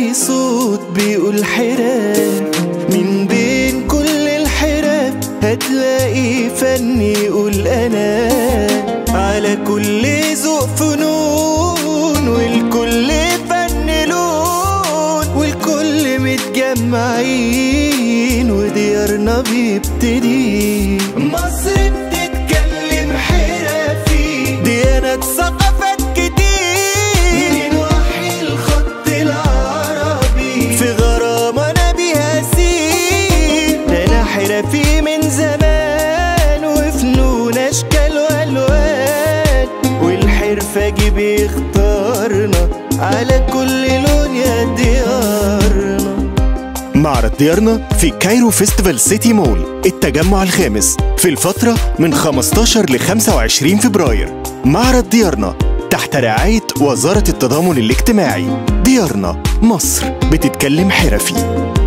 هتلاقي صوت بيقول حراب من بين كل الحراب هتلاقي فن يقول انا على كل ذوق فنون والكل فن لون والكل متجمعين وديارنا بيبتدي مصر بتتكلم حرفي ديانات ثقافات كتير نوحي الخط العربي في غرامة انا بيها سير ده انا حرفي من زمان وفنون اشكال والوان والحرفة بيختارنا على كل لون يا ديارنا معرض ديارنا في كايرو فيستيفال سيتي مول التجمع الخامس في الفترة من 15 ل 25 فبراير معرض ديارنا تحت رعاية وزارة التضامن الاجتماعي ديارنا مصر بتتكلم حرفي